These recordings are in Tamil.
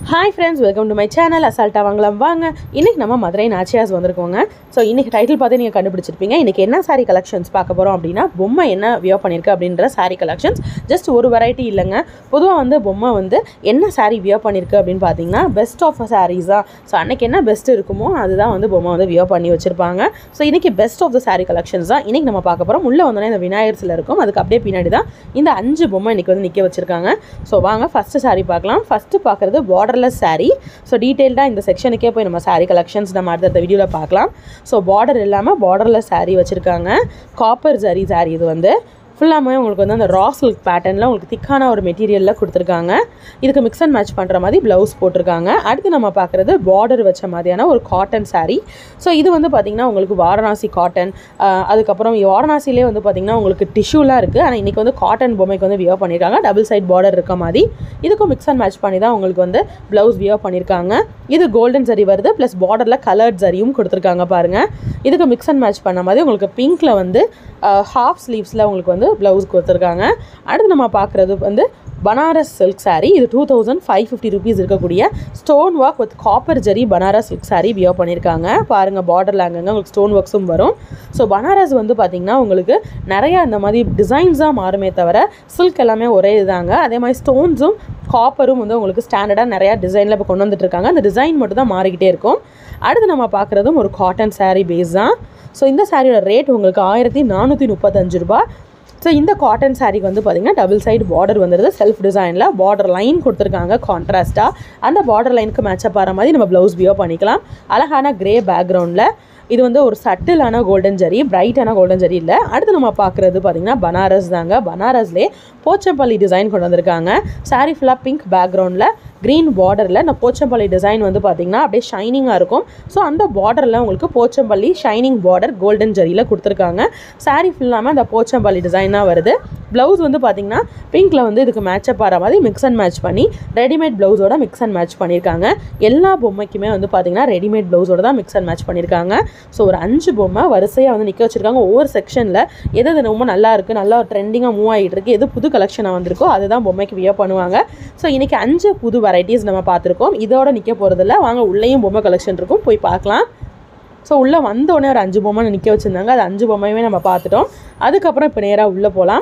hi friends welcome to my channel அசால்ட்டா வாங்கலாம் வாங்க இன்றைக்கி நம்ம மதுரை நாச்சியாஸ் வந்திருக்கோங்க ஸோ இன்றைக்கி டைட்டில் பார்த்து நீங்கள் கண்டுபிடிச்சிருப்பீங்க இன்றைக்கி என்ன சாரீ கலெக்ஷன்ஸ் பார்க்க போகிறோம் அப்படின்னா பொம்மை என்ன வியோ பண்ணியிருக்கு அப்படின்ற சாரீ கலெக்ஷன்ஸ் ஜஸ்ட் ஒரு வெரைட்டி இல்லைங்க பொதுவாக வந்து பொம்மை வந்து என்ன சாரீ வியோ பண்ணியிருக்கு அப்படின்னு பார்த்தீங்கன்னா பெஸ்ட் ஆஃப் சாரீஸ் தான் ஸோ அன்றைக்கி என்ன பெஸ்ட் இருக்குமோ அதுதான் வந்து பொம்மை வந்து வியோ பண்ணி வச்சுருப்பாங்க ஸோ இன்றைக்கி best of the sari collections தான் இன்றைக்கி நம்ம பார்க்க போகிறோம் உள்ளே வந்தோடனே இந்த விநாயகர் சிலை இருக்கும் அதுக்கு அப்படியே பின்னாடி தான் இந்த அஞ்சு பொம்மை இன்றைக்கி வந்து நிற்க வச்சுருக்காங்க ஸோ வாங்க ஃபஸ்ட்டு சாரீ பார்க்கலாம் ஃபஸ்ட்டு பார்க்குறது பார்டர்லெஸ் saree ஸோ டீட்டெயில்டாக இந்த செக்ஷனுக்கே போய் நம்ம saree கலெக்ஷன்ஸ் நம்ம அடுத்த வீடியோவில் பார்க்கலாம் ஸோ பார்டர் இல்லாமல் பார்டர்லெஸ் saree வச்சுருக்காங்க காப்பர் ஜரி saree இது வந்து ஃபுல்லாமே உங்களுக்கு வந்து அந்த ரா சில்க் பேட்டர்னில் உங்களுக்கு திக்கான ஒரு மெட்டீரியலில் கொடுத்துருக்காங்க இதுக்கு மிக்ஸ் அண்ட் மேட்ச் பண்ணுற மாதிரி ப்ளவுஸ் போட்டிருக்காங்க அடுத்து நம்ம பார்க்குறது பார்டர் வச்ச மாதிரியான ஒரு காட்டன் saree ஸோ இது வந்து பார்த்திங்கன்னா உங்களுக்கு வாரணாசி காட்டன் அதுக்கப்புறம் வாரணாசிலே வந்து பார்த்திங்கன்னா உங்களுக்கு டிஷ்யூலாம் இருக்குது ஆனால் இன்றைக்கி வந்து காட்டன் பொம்மைக்கு வந்து வியோ பண்ணியிருக்காங்க டபுள் சைட் பார்டர் இருக்க மாதிரி இதுக்கும் மிக்ஸ் அண்ட் மேட்ச் பண்ணி தான் உங்களுக்கு வந்து ப்ளவுஸ் வியோ பண்ணியிருக்காங்க இது கோல்டன் சரி வருது ப்ளஸ் பார்டரில் கலர்ட் சரியும் கொடுத்துருக்காங்க பாருங்கள் இதுக்கு மிக்ஸ் அண்ட் மேட்ச் பண்ண மாதிரி உங்களுக்கு பிங்க்கில் வந்து ஹாஃப் ஸ்லீவ்ஸில் உங்களுக்கு வந்து ப்ளவுஸ் கொடுத்துருக்காங்க அடுத்து நம்ம பார்க்குறது வந்து பனாரஸ் சில்க் saree இது two thousand five fifty rupees இருக்கக்கூடிய stone work with copper zari Banaras silk saree வியோ பண்ணியிருக்காங்க பாருங்கள் பார்டரில் அங்கங்கே உங்களுக்கு ஸ்டோன் ஒர்க்ஸும் வரும் ஸோ பனாரஸ் வந்து பார்த்திங்கன்னா உங்களுக்கு நிறையா இந்த மாதிரி டிசைன்ஸாக மாறுமே தவிர சில்க் எல்லாமே ஒரே இதுதாங்க அதே மாதிரி ஸ்டோன்ஸும் காப்பரும் வந்து உங்களுக்கு ஸ்டாண்டர்டாக நிறையா டிசைனில் இப்போ கொண்டு வந்துட்டு இருக்காங்க அந்த டிசைன் மட்டும் தான் மாறிக்கிட்டே இருக்கும் அடுத்து நம்ம பார்க்குறதும் ஒரு காட்டன் saree பேஸ் தான் ஸோ இந்த சாரியோட ரேட் உங்களுக்கு ஆயிரத்தி நானூற்றி முப்பத்தஞ்சு ரூபா ஸோ இந்த காட்டன் சாரீக்கு வந்து பார்த்திங்கன்னா டபுள் சைடு பார்டர் வந்துடுது செல்ஃப் டிசைனில் பார்டர் லைன் கொடுத்துருக்காங்க கான்ட்ராஸ்ட்டாக அந்த பார்டர் லைனுக்கு மேட்சப் ஆகிற மாதிரி நம்ம ப்ளவுஸ் வியோ பண்ணிக்கலாம் அழகான கிரே பேக்ரவுண்டில் இது வந்து ஒரு சட்டிலான கோல்டன் ஜரி பிரைட்டான கோல்டன் ஜரி இல்லை அடுத்து நம்ம பார்க்குறது பார்த்திங்கன்னா பனாரஸ் தாங்க பனாரஸ்லேயே போச்சம்பள்ளி டிசைன் கொண்டு வந்திருக்காங்க சாரீ ஃபுல்லாக பிங்க் பேக்ரவுண்டில் க்ரீன் பார்டரில் இந்த போச்சம்பள்ளி டிசைன் வந்து பார்த்திங்கன்னா அப்படியே ஷைனிங்காக இருக்கும் ஸோ அந்த பார்டரில் உங்களுக்கு போச்சம்பள்ளி ஷைனிங் பார்டர் கோல்டன் ஜரியில் கொடுத்துருக்காங்க சாரீ ஃபுல்லாமல் அந்த போச்சம்பள்ளி டிசைனாக வருது ப்ளவுஸ் வந்து பார்த்திங்கன்னா பிங்க்கில் வந்து இதுக்கு மேட்சப் ஆகிற மாதிரி மிக்ஸ் அண்ட் மேட்ச் பண்ணி ரெடிமேட் ப்ளவுஸோட மிக்ஸ் அண்ட் மேட்ச் பண்ணியிருக்காங்க எல்லா பொம்மைக்குமே வந்து பார்த்திங்கன்னா ரெடிமேட் ப்ளவுஸோட தான் மிக்ஸ் அண்ட் மேட்ச் பண்ணியிருக்காங்க ஸோ ஒரு அஞ்சு பொம்மை வரிசையாக வந்து நிற்க வச்சுருக்காங்க ஒவ்வொரு செக்ஷனில் எது எது ரொம்ப நல்லா இருக்குது நல்லா ட்ரெண்டிங்காக மூவ் ஆகிட்டு இருக்குது எது புது கலெக்ஷனாக வந்திருக்கோ அதுதான் பொம்மைக்கு வியர் பண்ணுவாங்க ஸோ இன்றைக்கி அஞ்சு புது வெரைட்டிஸ் நம்ம பார்த்துருக்கோம் இதோட நிற்க போகிறதில்ல வாங்க உள்ளேயும் பொம்மை கலெக்ஷன் இருக்கும் போய் பார்க்கலாம் ஸோ உள்ளே வந்தோடனே ஒரு அஞ்சு பொம்மை நிற்க வச்சுருந்தாங்க அது அஞ்சு பொம்மையுமே நம்ம பார்த்துட்டோம் அதுக்கப்புறம் இப்போ நேராக உள்ளே போகலாம்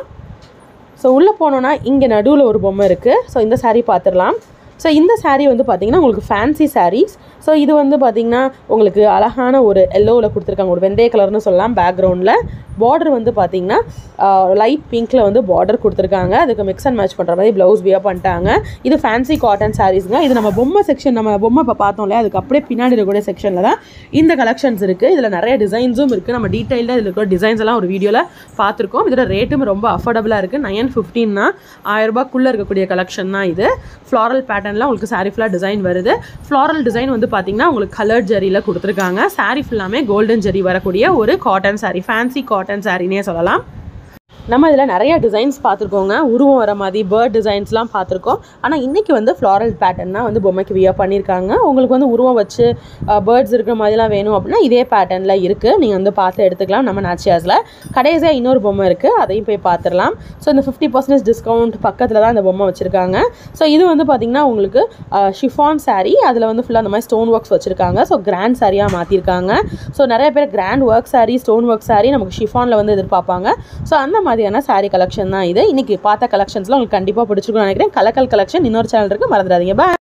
ஸோ உள்ளே போனோன்னா இங்கே நடுவில் ஒரு பொம்மை இருக்குது ஸோ இந்த saree பார்த்துடலாம் ஸோ இந்த saree வந்து பார்த்திங்கன்னா உங்களுக்கு ஃபேன்சி sarees ஸோ இது வந்து பார்த்திங்கன்னா உங்களுக்கு அழகான ஒரு எல்லோவில் கொடுத்துருக்காங்க ஒரு வெந்தய கலர்னு சொல்லலாம் பேக்ரவுண்டில் பார்டர் வந்து பார்த்திங்கன்னா லைட் பிங்க்கில் வந்து பார்டர் கொடுத்துருக்காங்க அதுக்கு மிக்ஸ் அண்ட் மேட்ச் பண்ணுற மாதிரி ப்ளவுஸ் வியர் பண்ணிட்டாங்க இது ஃபேன்சி காட்டன் சாரீஸ்ங்க இது நம்ம பொம்மை செக்ஷன் நம்ம பொம்மை இப்போ பார்த்தோம் இல்லையா அதுக்கு அப்படியே பின்னாடி இருக்கக்கூடிய செக்ஷனில் தான் இந்த கலெக்ஷன்ஸ் இருக்குது இதில் நிறைய டிசைன்ஸும் இருக்குது நம்ம டீட்டெயிலாக இதில் இருக்கிற டிசைன்ஸ் எல்லாம் ஒரு வீடியோவில் பார்த்துருக்கோம் இதோட ரேட்டும் ரொம்ப அஃபோர்டபுளாக இருக்குது நயன் ஃபிஃப்டீன்னா ஆயிரரூபாக்குள்ளே இருக்கக்கூடிய கலெக்ஷன் தான் இது ஃப்ளாரல் பேட்டர்னில் உங்களுக்கு சாரீ ஃபுல்லாக டிசைன் வருது ஃப்ளாரல் டிசைன் வந்து பார்த்திங்கன்னா உங்களுக்கு கலர் ஜரியில் கொடுத்துருக்காங்க சாரீ ஃபுல்லாமே கோல்டன் ஜரி வரக்கூடிய ஒரு காட்டன் சாரீ ஃபேன்சி காட்டன் சாரினே சொல்லலாம் நம்ம இதில் நிறைய டிசைன்ஸ் பார்த்துருக்கோங்க உருவம் வர மாதிரி பேர்ட் டிசைன்ஸ்லாம் பார்த்துருக்கோம் ஆனால் இன்றைக்கி வந்து ஃப்ளாரல் பேட்டர்னா வந்து பொம்மைக்கு வியர் பண்ணியிருக்காங்க உங்களுக்கு வந்து உருவம் வச்சு பேர்ட்ஸ் இருக்கிற மாதிரிலாம் வேணும் அப்படின்னா இதே பேட்டர்னில் இருக்குது நீங்கள் வந்து பார்த்து எடுத்துக்கலாம் நம்ம நாச்சியாஸில் கடைசியாக இன்னொரு பொம்மை இருக்குது அதையும் போய் பார்த்துடலாம் ஸோ இந்த ஃபிஃப்டி பர்சன்டேஜ் டிஸ்கவுண்ட் பக்கத்தில் தான் இந்த பொம்மை வச்சுருக்காங்க ஸோ இது வந்து பார்த்திங்கன்னா உங்களுக்கு ஷிஃபான் saree அதில் வந்து ஃபுல்லாக அந்த மாதிரி ஸ்டோன் ஒர்க்ஸ் வச்சுருக்காங்க ஸோ கிராண்ட் சாரியாக மாற்றிருக்காங்க ஸோ நிறைய பேர் grand work saree stone work saree நமக்கு ஷிஃபானில் வந்து எதிர்பார்ப்பாங்க ஸோ அந்த மாதிரியான saree கலெக்ஷன் தான் இது இன்றைக்கி பார்த்த கலெக்ஷன்ஸ்லாம் உங்களுக்கு கண்டிப்பாக பிடிச்சிருக்கும்னு நினைக்கிறேன் கலக்கல் கலெக்ஷன் இன்னொரு சேனல் இருக்குது மறந்துடாதீங்க பாய்